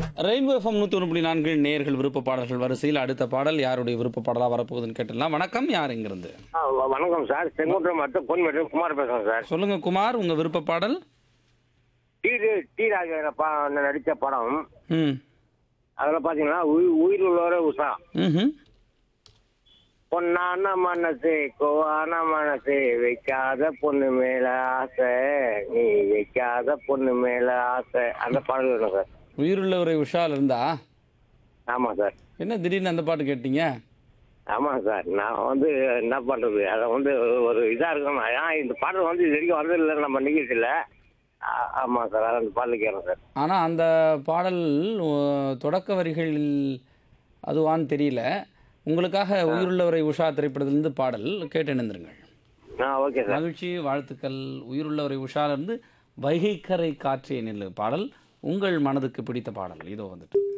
rainbow FM நூற்றி ஒன்று புள்ளி நான்கு நேர்கள் விருப்ப பாடல்கள் வரிசையில் அடுத்த பாடல் யாருடைய விருப்ப பாடலாக வரப்போகுதுன்னு கேட்டுடலாம் வணக்கம் யார் இங்கிருந்து ஆ, வ- வணக்கம் சார் செங்குன்றம் மட்டும் பொன் மட்டும் குமார் பேசுறேன் சார் சொல்லுங்க குமார் உங்க விருப்ப பாடல் டி டி ராஜேந்திர பா நடித்த படம் ம் அதில் பார்த்தீங்கன்னா உயிர் உயிர் உள்ளவர உஷா ம் பொன்னான மனசு கோவான மனசு வைக்காத பொண்ணு மேல ஆசை நீ வைக்காத பொண்ணு மேல ஆசை அந்த பாடல் வேணும் சார் உயிருள்ளவரை உஷால் இருந்தா ஆமாம் சார் என்ன திடீர்னு அந்த பாட்டு கேட்டீங்க ஆமாம் சார் நான் வந்து என்ன பண்ணுறது அதை வந்து ஒரு இதாக இருக்கணும் ஏன் இந்த பாடல் வந்து இது வரைக்கும் வந்ததில்லை நம்ம நிகழ்ச்சியில் ஆமாம் சார் அதை அந்த பாடல் கேட்குறேன் சார் ஆனால் அந்த பாடல் அஹ், தொடக்க வரிகளில் அதுவான்னு தெரியல உங்களுக்காக உயிருள்ளவரை உஷா திரைப்படத்திலிருந்து பாடல் கேட்டு இணைந்திருங்கள் ஆ ஓகே சார் மகிழ்ச்சி வாழ்த்துக்கள் உயிருள்ளவரை உஷாலிருந்து வைகைக்கரை காற்றே நெல்லு பாடல் உங்கள் மனதுக்கு பிடித்த பாடல் இதோ வந்துட்டு